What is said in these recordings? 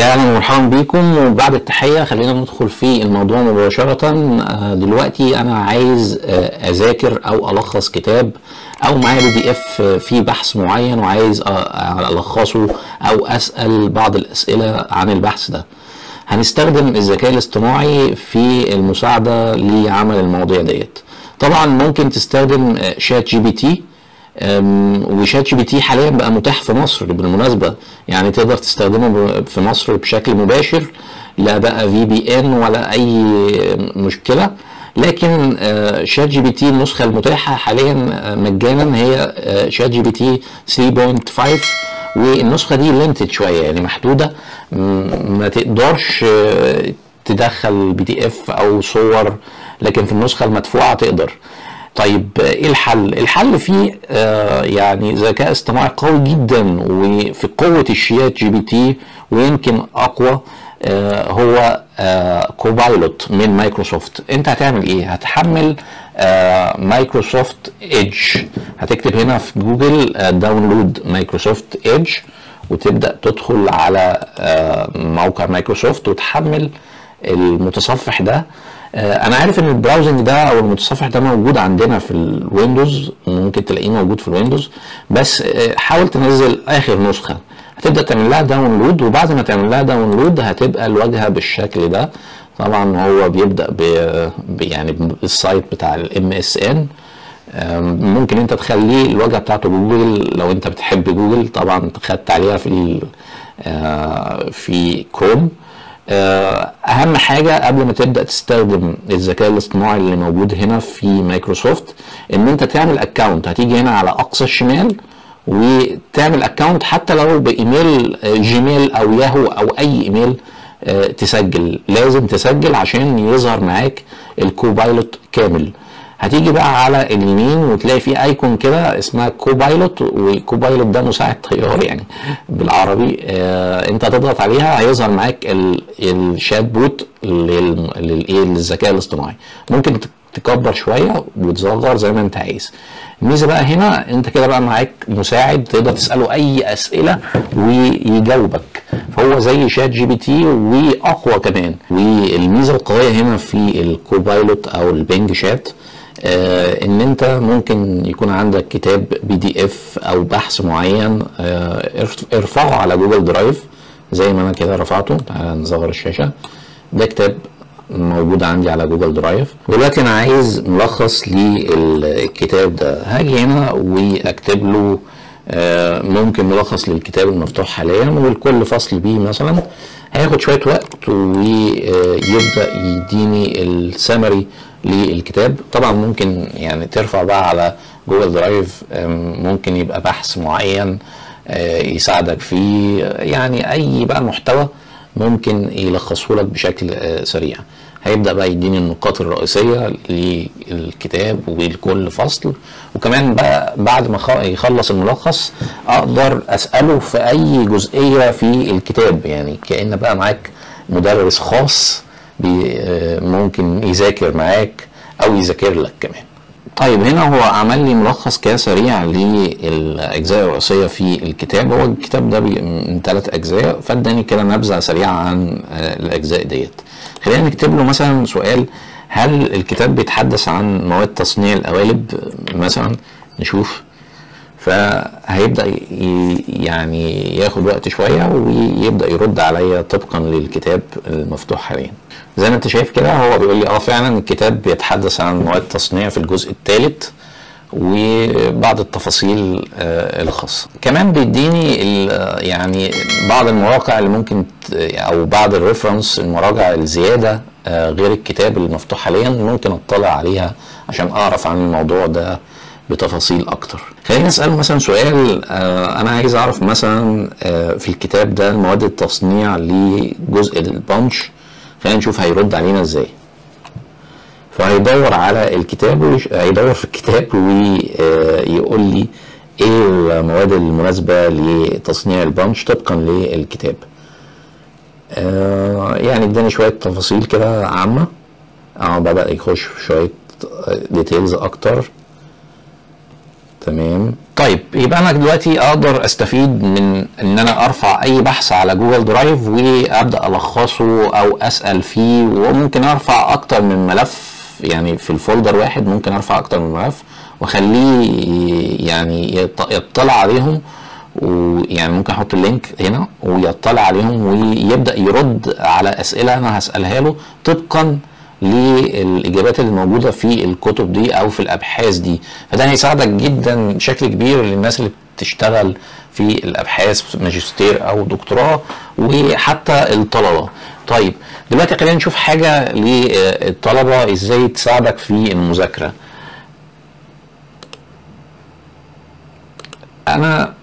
يعني مرحبا بكم وبعد التحية خلينا ندخل في الموضوع مباشرة آه، دلوقتي أنا عايز آه، أذاكر أو ألخص كتاب أو معايا بي دي إف في بحث معين وعايز آه، ألخصه أو أسأل بعض الأسئلة عن البحث ده هنستخدم الذكاء الاصطناعي في المساعدة لعمل المواضيع ديت طبعا ممكن تستخدم آه، شات جي بي تي أم، وشات جي بي تي حاليا بقى متاح في مصر بالمناسبه يعني تقدر تستخدمه ب- في مصر بشكل مباشر لا بقى في بي ان ولا اي مشكله لكن آه، شات جي بي تي النسخه المتاحه حاليا آه، مجانا هي آه، شات جي بي تي 3.5 والنسخه دي ليمتد شويه يعني محدوده م- ما تقدرش آه، تدخل بي دي اف او صور لكن في النسخه المدفوعه تقدر طيب ايه الحل؟ الحل فيه آه يعني ذكاء اصطناعي قوي جدا وفي قوه الشات جي بي تي ويمكن اقوى آه هو آه كوبايلوت من مايكروسوفت انت هتعمل ايه هتحمل آه مايكروسوفت ايدج هتكتب هنا في جوجل آه داونلود مايكروسوفت ايدج وتبدا تدخل على آه موقع مايكروسوفت وتحمل المتصفح ده آه، انا عارف ان البراوزنج ده او المتصفح ده موجود عندنا في الويندوز ممكن تلاقيه موجود في الويندوز بس آه، حاول تنزل اخر نسخه هتبدا تعمل لها داونلود وبعد ما تعمل لها داونلود هتبقى الواجهه بالشكل ده طبعا هو بيبدا ب ب- يعني بالسايت بتاع الام اس ان ممكن انت تخليه الواجهه بتاعته جوجل لو انت بتحب جوجل طبعا خدت عليها في ال- آه، في كروم آه، اهم حاجه قبل ما تبدا تستخدم الذكاء الاصطناعي اللي موجود هنا في مايكروسوفت ان انت تعمل اكونت هتيجي هنا على اقصى الشمال وتعمل اكونت حتى لو بايميل آه، جيميل او ياهو او اي ايميل آه، تسجل لازم تسجل عشان يظهر معاك الكوبايلوت كامل هتيجي بقى على اليمين وتلاقي في ايكون كده اسمها كوبايلوت وكوبايلوت ده مساعد طيار يعني بالعربي آه انت هتضغط عليها هيظهر معاك ال- الشات بوت لل- للايه للذكاء الاصطناعي ممكن ت- تكبر شويه وتصغر زي ما انت عايز الميزه بقى هنا انت كده بقى معاك مساعد تقدر تساله اي اسئله ويجاوبك فهو زي شات جي بي تي واقوى كمان والميزه القويه هنا في الكوبايلوت او البنج شات آه ان انت ممكن يكون عندك كتاب بي دي اف او بحث معين آه ارف- ارفعه على جوجل درايف زي ما انا كده رفعته تعالى نصغر الشاشه ده كتاب موجود عندي على جوجل درايف دلوقتي انا عايز ملخص للكتاب ده هاجي هنا واكتب له آه، ممكن ملخص للكتاب المفتوح حاليا ولكل فصل بيه مثلا هياخد شويه وقت ويبدا يديني السمري للكتاب طبعا ممكن يعني ترفع بقى على جوجل درايف آم، ممكن يبقى بحث معين آه، يساعدك فيه يعني اي بقى محتوى ممكن يلخصه لك بشكل آه، سريع هيبدا بقى يديني النقاط الرئيسيه للكتاب ولكل فصل وكمان بقى بعد ما خ- يخلص الملخص اقدر اساله في اي جزئيه في الكتاب يعني كان بقى معاك مدرس خاص بي- آه، ممكن يذاكر معاك او يذاكر لك كمان طيب هنا هو عمل لي ملخص كده سريع للاجزاء الرئيسيه في الكتاب هو الكتاب ده بي- من ثلاث اجزاء فاداني كده نبذه سريعه عن آه، الاجزاء ديت خلينا نكتب له مثلا سؤال هل الكتاب بيتحدث عن مواد تصنيع القوالب مثلا نشوف فهيبدا ي- يعني ياخد وقت شويه ويبدا يرد عليا طبقا للكتاب المفتوح حاليا زي ما انت شايف كده هو بيقول لي اه فعلا الكتاب بيتحدث عن مواد تصنيع في الجزء الثالث وبعض التفاصيل آه، الخاصه كمان بيديني ال- يعني بعض المواقع اللي ممكن ت- او بعض الريفرنس المراجع الزياده آه، غير الكتاب المفتوح حاليا ممكن اطلع عليها عشان اعرف عن الموضوع ده بتفاصيل اكتر خلينا نسال مثلا سؤال آه، انا عايز اعرف مثلا آه، في الكتاب ده مواد التصنيع لجزء البانش خلينا نشوف هيرد علينا ازاي فهيدور على الكتاب ويش... هيدور في الكتاب ويقول لي ايه المواد المناسبة لتصنيع البانش طبقا للكتاب آه يعني اداني شوية تفاصيل كده عامة اه بدأ يخش في شوية ديتيلز اكتر تمام طيب يبقى انا دلوقتي اقدر استفيد من ان انا ارفع اي بحث على جوجل درايف وابدا الخصه او اسال فيه وممكن ارفع اكتر من ملف يعني في الفولدر واحد ممكن ارفع اكتر من ملف واخليه يعني يط- يطلع عليهم ويعني ممكن احط اللينك هنا ويطلع عليهم ويبدا يرد على اسئله انا هسالها له طبقا للاجابات اللي موجوده في الكتب دي او في الابحاث دي فده هيساعدك جدا بشكل كبير للناس اللي بتشتغل في الابحاث ماجستير او دكتوراه وحتى الطلبه طيب دلوقتي خلينا نشوف حاجه للطلبه ازاي تساعدك في المذاكره انا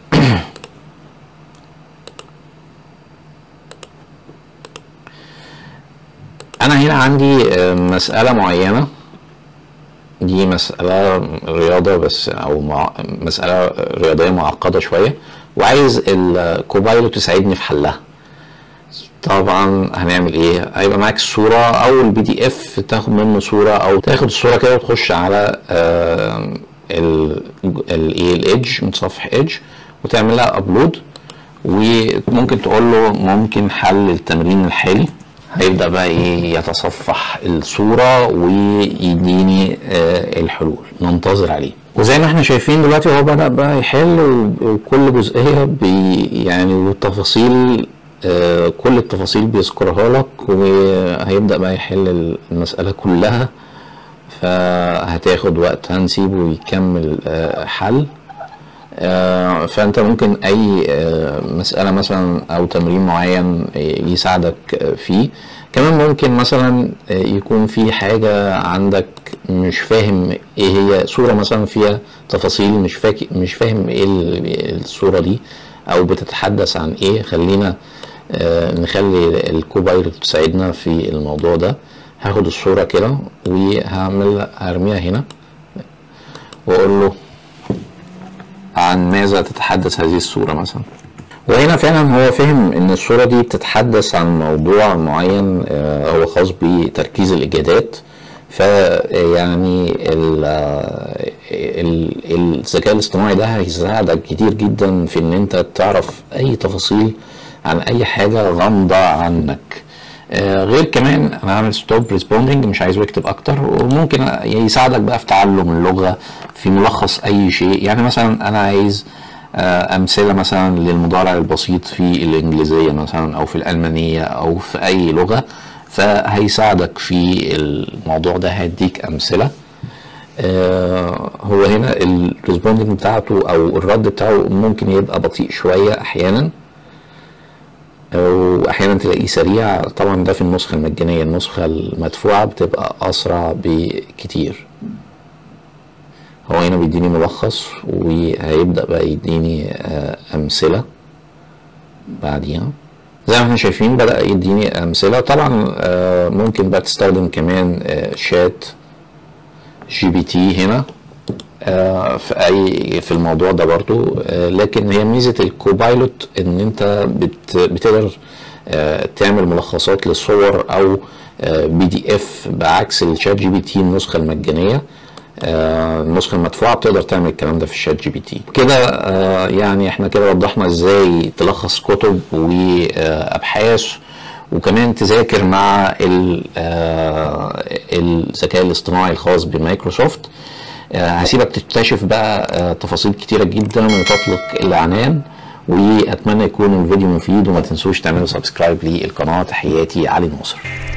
انا هنا عندي آه، مسألة معينة دي مسألة رياضة بس او مع مسألة رياضية معقدة شوية وعايز الكوبايلوت يساعدني في حلها طبعا هنعمل ايه هيبقى معاك الصورة او البي دي اف تاخد منه صورة او تاخد الصورة كده وتخش على آه، ال الايه الايدج متصفح ايدج وتعمل لها ابلود وممكن تقول له ممكن حل التمرين الحالي هيبدا بقى ايه يتصفح الصوره ويديني آه الحلول ننتظر عليه وزي ما احنا شايفين دلوقتي هو بدا بقى يحل و- وكل جزئيه بي يعني والتفاصيل آه كل التفاصيل بيذكرها لك وهيبدا بقى يحل المساله كلها فهتاخد وقت هنسيبه يكمل آه حل آه، فانت ممكن اي آه، مساله مثلا او تمرين معين يساعدك آه، فيه كمان ممكن مثلا آه، يكون في حاجه عندك مش فاهم ايه هي صوره مثلا فيها تفاصيل مش فاكر مش فاهم ايه ال- الصوره دي او بتتحدث عن ايه خلينا آه، نخلي الكوبايلوت تساعدنا في الموضوع ده هاخد الصوره كده وهعمل هرميها هنا واقول له عن ماذا تتحدث هذه الصورة مثلا وهنا فعلا هو فهم ان الصورة دي بتتحدث عن موضوع معين آه، هو خاص بتركيز الاجادات فيعني الذكاء الاصطناعي ده هيساعدك كتير جدا في ان انت تعرف اي تفاصيل عن اي حاجة غامضة عنك آه، غير كمان انا عامل ستوب ريسبوندنج مش عايزه يكتب اكتر وممكن يساعدك بقى في تعلم اللغه في ملخص اي شيء يعني مثلا انا عايز آه، امثله مثلا للمضارع البسيط في الانجليزيه مثلا او في الالمانيه او في اي لغه فهيساعدك في الموضوع ده هيديك امثله آه، هو هنا الريسبوندنج بتاعته او الرد بتاعه ممكن يبقى بطيء شويه احيانا واحيانا تلاقيه سريع طبعا ده في النسخه المجانيه النسخه المدفوعه بتبقى اسرع بكتير هو هنا بيديني ملخص وهيبدا بقى يديني آه، امثله بعديها زي ما احنا شايفين بدا يديني امثله طبعا آه، ممكن بقى تستخدم كمان آه، شات جي بي تي هنا آه، في اي في الموضوع ده برضو آه، لكن هي ميزه الكوبايلوت ان انت بت بتقدر آه، تعمل ملخصات للصور او بي دي اف بعكس الشات جي بي تي النسخه المجانيه آه، النسخه المدفوعه بتقدر تعمل الكلام ده في الشات جي بي تي كده آه، يعني احنا كده وضحنا ازاي تلخص كتب وابحاث وكمان تذاكر مع ال- آه، الذكاء الاصطناعي الخاص بمايكروسوفت آه، هسيبك تكتشف بقى آه، تفاصيل كتيرة جدا وتطلق العنان واتمنى يكون الفيديو مفيد وما تنسوش تعملوا سبسكرايب للقناه تحياتي علي ناصر